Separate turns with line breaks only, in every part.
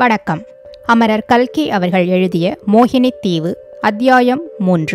வணக்கம் அமரர் கல்கி அவர்கள் எழுதிய மோகினி தீவு அத்தியாயம் மூன்று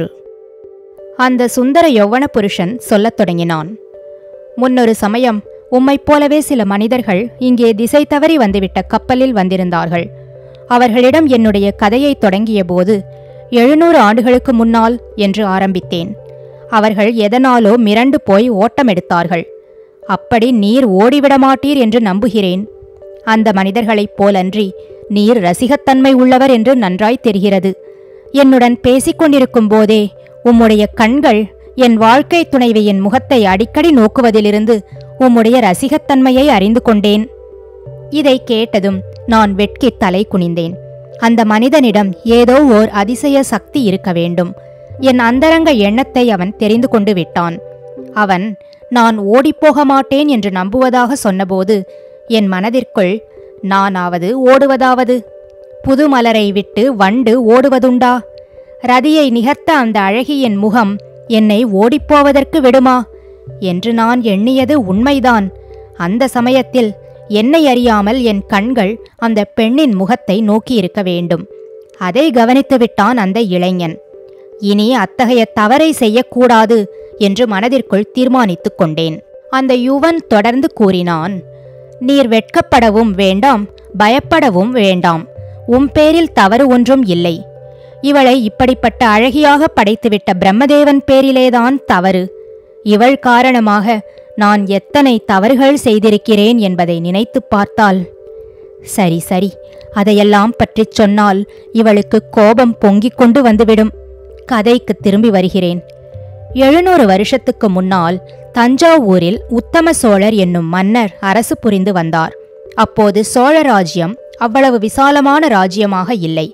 அந்த சுந்தர யௌவன புருஷன் சொல்லத் தொடங்கினான் முன்னொரு சமயம் உம்மைப் போலவே சில மனிதர்கள் இங்கே திசை தவறி வந்துவிட்ட கப்பலில் வந்திருந்தார்கள் அவர்களிடம் என்னுடைய கதையை தொடங்கியபோது எழுநூறு ஆண்டுகளுக்கு முன்னால் என்று ஆரம்பித்தேன் அவர்கள் எதனாலோ மிரண்டு போய் ஓட்டமெடுத்தார்கள் அப்படி நீர் ஓடிவிட மாட்டீர் என்று நம்புகிறேன் அந்த மனிதர்களைப் போலன்றி நீர் ரசிகத்தன்மை உள்ளவர் என்று நன்றாய் தெரிகிறது என்னுடன் பேசிக் கொண்டிருக்கும் போதே உம்முடைய கண்கள் என் வாழ்க்கை துணைவியின் முகத்தை அடிக்கடி நோக்குவதிலிருந்து உம்முடைய ரசிகத்தன்மையை அறிந்து கொண்டேன் இதை கேட்டதும் நான் வெட்கி தலை குனிந்தேன் அந்த மனிதனிடம் ஏதோ ஓர் அதிசய சக்தி இருக்க வேண்டும் என் அந்தரங்க எண்ணத்தை அவன் தெரிந்து கொண்டு விட்டான் அவன் நான் ஓடிப்போக மாட்டேன் என்று நம்புவதாக சொன்னபோது என் மனதிற்குள் நானாவது ஓடுவதாவது புது மலரை விட்டு வண்டு ஓடுவதுண்டா ரதியை நிகர்த்த அந்த அழகியின் முகம் என்னை ஓடிப்போவதற்கு விடுமா என்று நான் எண்ணியது உண்மைதான் அந்த சமயத்தில் என்னை அறியாமல் என் கண்கள் அந்த பெண்ணின் முகத்தை நோக்கியிருக்க வேண்டும் அதை கவனித்து விட்டான் அந்த இளைஞன் இனி அத்தகைய தவறை செய்யக்கூடாது என்று மனதிற்குள் தீர்மானித்துக் கொண்டேன் அந்த யுவன் தொடர்ந்து கூறினான் நீர் வெட்கப்படவும் வேண்டாம் பயப்படவும் வேண்டாம் உம் பேரில் தவறு ஒன்றும் இல்லை இவளை இப்படிப்பட்ட அழகியாக படைத்துவிட்ட பிரம்மதேவன் பேரிலேதான் தவறு இவள் காரணமாக நான் எத்தனை தவறுகள் செய்திருக்கிறேன் என்பதை நினைத்துப் பார்த்தால் சரி சரி அதையெல்லாம் பற்றிச் சொன்னால் இவளுக்கு கோபம் பொங்கிக் கொண்டு வந்துவிடும் கதைக்கு திரும்பி வருகிறேன் எழுநூறு வருஷத்துக்கு முன்னால் தஞ்சாவூரில் உத்தம சோழர் என்னும் மன்னர் அரசு புரிந்து வந்தார் அப்போது சோழ ராஜ்யம் அவ்வளவு விசாலமான ராஜ்யமாக இல்லை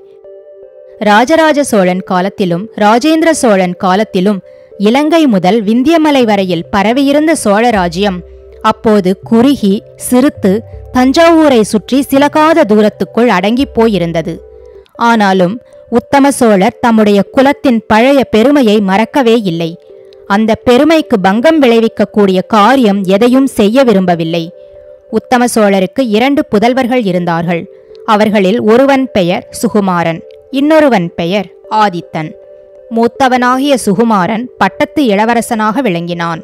ராஜராஜ சோழன் காலத்திலும் ராஜேந்திர சோழன் காலத்திலும் இலங்கை முதல் விந்தியமலை வரையில் பரவியிருந்த சோழ ராஜ்யம் அப்போது குறுகி சிறுத்து தஞ்சாவூரை சுற்றி சிலகாத தூரத்துக்குள் அடங்கிப் போயிருந்தது ஆனாலும் உத்தம சோழர் தம்முடைய குலத்தின் பழைய பெருமையை மறக்கவே இல்லை அந்த பெருமைக்கு பங்கம் விளைவிக்கக்கூடிய காரியம் எதையும் செய்ய விரும்பவில்லை உத்தம சோழருக்கு இரண்டு புதல்வர்கள் இருந்தார்கள் அவர்களில் ஒருவன் பெயர் சுகுமாரன் இன்னொருவன் பெயர் ஆதித்தன் மூத்தவனாகிய சுகுமாரன் பட்டத்து இளவரசனாக விளங்கினான்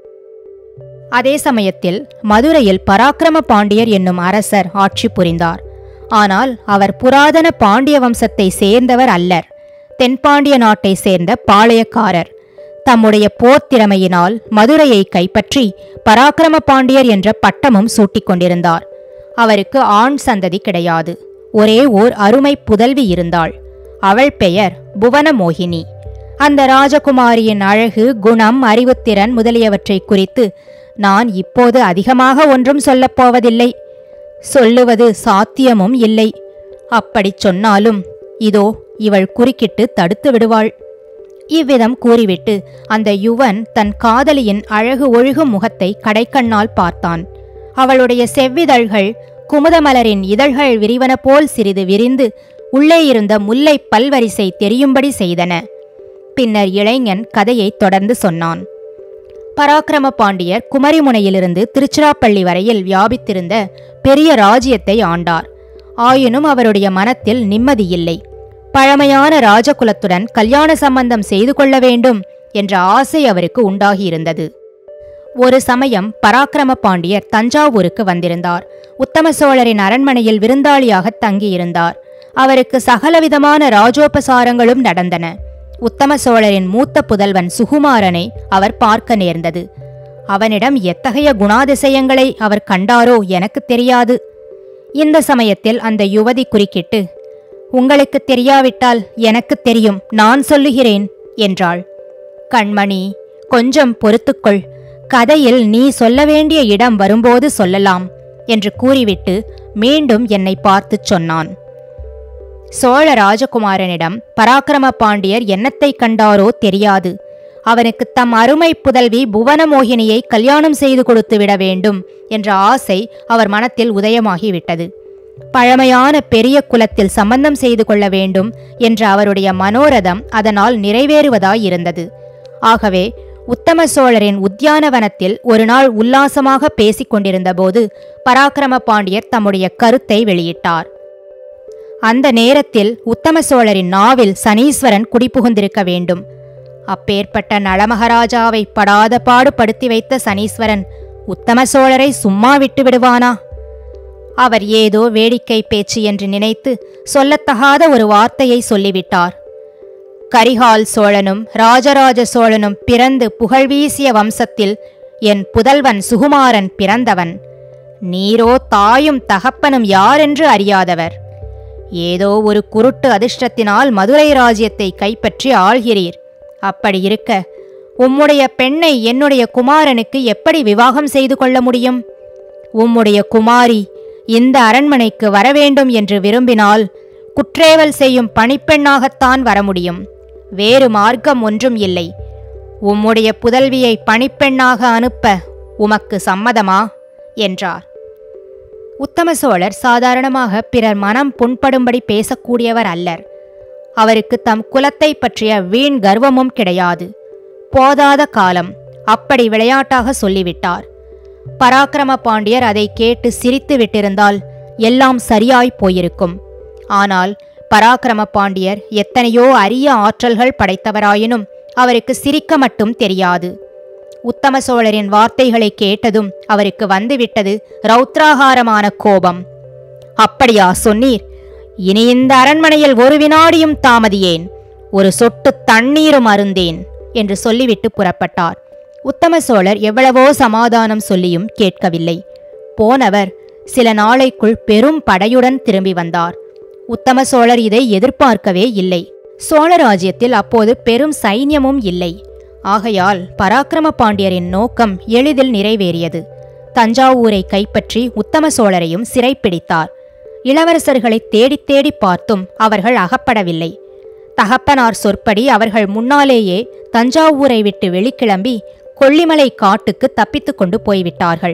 அதே சமயத்தில் மதுரையில் பராக்கிரம பாண்டியர் என்னும் அரசர் ஆட்சி புரிந்தார் ஆனால் அவர் புராதன பாண்டிய வம்சத்தை சேர்ந்தவர் அல்லர் தென்பாண்டிய நாட்டை சேர்ந்த பாளையக்காரர் தம்முடைய போர்த் திறமையினால் மதுரையை கைப்பற்றி பராக்கிரம பாண்டியர் என்ற பட்டமும் சூட்டிக் கொண்டிருந்தார் அவருக்கு ஆண் சந்ததி கிடையாது ஒரே ஓர் அருமை புதல்வி இருந்தாள் அவள் பெயர் புவனமோகினி அந்த ராஜகுமாரியின் அழகு குணம் அறிவுத்திறன் முதலியவற்றை குறித்து நான் இப்போது அதிகமாக ஒன்றும் சொல்லப்போவதில்லை சொல்லுவது சாத்தியமும் இல்லை அப்படிச் சொன்னாலும் இதோ இவள் குறுக்கிட்டு தடுத்து விடுவாள் இவ்விதம் கூறிவிட்டு அந்த யுவன் தன் காதலியின் அழகு ஒழுகும் முகத்தை கடைக்கண்ணால் பார்த்தான் அவளுடைய செவ்விதழ்கள் குமுதமலரின் இதழ்கள் விரிவன போல் சிறிது விரிந்து உள்ளே இருந்த முல்லை பல்வரிசை தெரியும்படி செய்தன பின்னர் இளைஞன் கதையை தொடர்ந்து சொன்னான் பராக்கிரம பாண்டியர் குமரிமுனையிலிருந்து திருச்சிராப்பள்ளி வரையில் வியாபித்திருந்த பெரிய ராஜ்யத்தை ஆண்டார் ஆயினும் அவருடைய மனத்தில் நிம்மதியில்லை பழமையான ராஜகுலத்துடன் கல்யாண சம்பந்தம் செய்து கொள்ள வேண்டும் என்ற ஆசை அவருக்கு உண்டாகியிருந்தது ஒரு சமயம் பராக்கிரம பாண்டியர் தஞ்சாவூருக்கு வந்திருந்தார் உத்தம சோழரின் அரண்மனையில் விருந்தாளியாக தங்கியிருந்தார் அவருக்கு சகலவிதமான ராஜோபசாரங்களும் நடந்தன உத்தம சோழரின் மூத்த புதல்வன் சுகுமாரனை அவர் பார்க்க நேர்ந்தது அவனிடம் எத்தகைய குணாதிசயங்களை அவர் கண்டாரோ எனக்கு தெரியாது இந்த சமயத்தில் அந்த யுவதி குறுக்கிட்டு உங்களுக்கு தெரியாவிட்டால் எனக்கு தெரியும் நான் சொல்லுகிறேன் என்றாள் கண்மணி கொஞ்சம் பொறுத்துக்கொள் கதையில் நீ சொல்ல வேண்டிய இடம் வரும்போது சொல்லலாம் என்று கூறிவிட்டு மீண்டும் என்னை பார்த்துச் சொன்னான் சோழ ராஜகுமாரனிடம் பராக்கிரம பாண்டியர் என்னத்தை கண்டாரோ தெரியாது அவனுக்கு தம் அருமை புதல்வி புவனமோகினியை கல்யாணம் செய்து கொடுத்து விட வேண்டும் என்ற ஆசை அவர் மனத்தில் உதயமாகிவிட்டது பழமையான பெரிய குலத்தில் சம்பந்தம் செய்து கொள்ள வேண்டும் என்ற அவருடைய மனோரதம் அதனால் நிறைவேறுவதாயிருந்தது ஆகவே உத்தம சோழரின் உத்தியானவனத்தில் ஒரு நாள் உல்லாசமாக பேசிக் கொண்டிருந்தபோது பராக்கிரம பாண்டியர் தம்முடைய கருத்தை வெளியிட்டார் அந்த நேரத்தில் உத்தம சோழரின் நாவில் சனீஸ்வரன் குடிபுகுந்திருக்க வேண்டும் அப்பேற்பட்ட நளமகராஜாவை படாத பாடுபடுத்தி வைத்த சனீஸ்வரன் உத்தம சோழரை சும்மா விட்டு விடுவானா அவர் ஏதோ வேடிக்கை பேச்சு என்று நினைத்து சொல்லத்தகாத ஒரு வார்த்தையை சொல்லிவிட்டார் கரிகால் சோழனும் ராஜராஜ சோழனும் பிறந்து புகழ்வீசிய வம்சத்தில் என் புதல்வன் சுகுமாரன் பிறந்தவன் நீரோ தாயும் தகப்பனும் யாரென்று அறியாதவர் ஏதோ ஒரு குருட்டு அதிர்ஷ்டத்தினால் மதுரை ராஜ்யத்தை கைப்பற்றி ஆள்கிறீர் அப்படி இருக்க உம்முடைய பெண்ணை என்னுடைய குமாரனுக்கு எப்படி விவாகம் செய்து கொள்ள முடியும் உம்முடைய குமாரி இந்த அரண்மனைக்கு வரவேண்டும் என்று விரும்பினால் குற்றேவல் செய்யும் பணிப்பெண்ணாகத்தான் வர முடியும் வேறு மார்க்கம் ஒன்றும் இல்லை உம்முடைய புதல்வியை பணிப்பெண்ணாக அனுப்ப உமக்கு சம்மதமா என்றார் உத்தம சோழர் சாதாரணமாக பிறர் மனம் புண்படும்படி பேசக்கூடியவர் அல்லர் அவருக்கு தம் குலத்தை பற்றிய வீண் கர்வமும் கிடையாது போதாத காலம் அப்படி விளையாட்டாக சொல்லிவிட்டார் பராக்கிரம பாண்டியர் அதை கேட்டு சிரித்து விட்டிருந்தால் எல்லாம் சரியாய் போயிருக்கும் ஆனால் பராக்கிரம பாண்டியர் எத்தனையோ அரிய ஆற்றல்கள் படைத்தவராயினும் அவருக்கு சிரிக்க மட்டும் தெரியாது உத்தம சோழரின் வார்த்தைகளை கேட்டதும் அவருக்கு வந்துவிட்டது ரௌத்ராகாரமான கோபம் அப்படியா சொன்னீர் இனி இந்த அரண்மனையில் ஒரு வினாடியும் தாமதியேன் ஒரு சொட்டு தண்ணீரும் அருந்தேன் என்று சொல்லிவிட்டு புறப்பட்டார் உத்தம சோழர் எவ்வளவோ சமாதானம் சொல்லியும் கேட்கவில்லை போனவர் சில நாளைக்குள் பெரும் படையுடன் திரும்பி வந்தார் உத்தம சோழர் இதை எதிர்பார்க்கவே இல்லை சோழ ராஜ்யத்தில் அப்போது பெரும் சைன்யமும் இல்லை ஆகையால் பராக்கிரம பாண்டியரின் நோக்கம் எளிதில் நிறைவேறியது தஞ்சாவூரை கைப்பற்றி உத்தம சோழரையும் சிறைப்பிடித்தார் இளவரசர்களை தேடித் தேடி பார்த்தும் அவர்கள் அகப்படவில்லை தகப்பனார் சொற்படி அவர்கள் முன்னாலேயே தஞ்சாவூரை விட்டு வெளிக்கிளம்பி கொல்லிமலை காட்டுக்கு தப்பித்துக் கொண்டு போய்விட்டார்கள்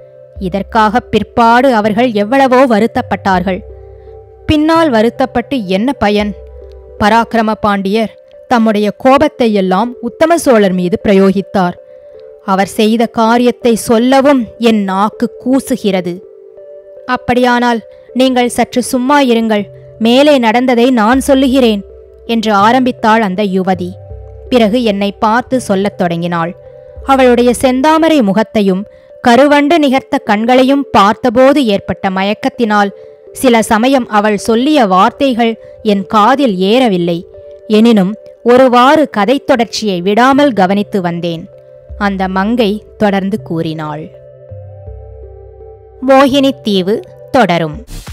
இதற்காக பிற்பாடு அவர்கள் எவ்வளவோ வருத்தப்பட்டார்கள் பின்னால் வருத்தப்பட்டு என்ன பயன் பராக்கிரம பாண்டியர் தம்முடைய கோபத்தை எல்லாம் உத்தம சோழர் மீது பிரயோகித்தார் அவர் செய்த காரியத்தை சொல்லவும் என் நாக்கு கூசுகிறது அப்படியானால் நீங்கள் சற்று சும்மா இருங்கள் மேலே நடந்ததை நான் சொல்லுகிறேன் என்று ஆரம்பித்தாள் அந்த யுவதி பிறகு என்னை பார்த்து சொல்லத் தொடங்கினாள் அவளுடைய செந்தாமரை முகத்தையும் கருவண்டு நிகர்த்த கண்களையும் பார்த்தபோது ஏற்பட்ட மயக்கத்தினால் சில சமயம் அவள் சொல்லிய வார்த்தைகள் என் காதில் ஏறவில்லை எனினும் ஒருவாறு கதைத் தொடர்ச்சியை விடாமல் கவனித்து வந்தேன் அந்த மங்கை தொடர்ந்து கூறினாள் மோகினித் தீவு தொடரும்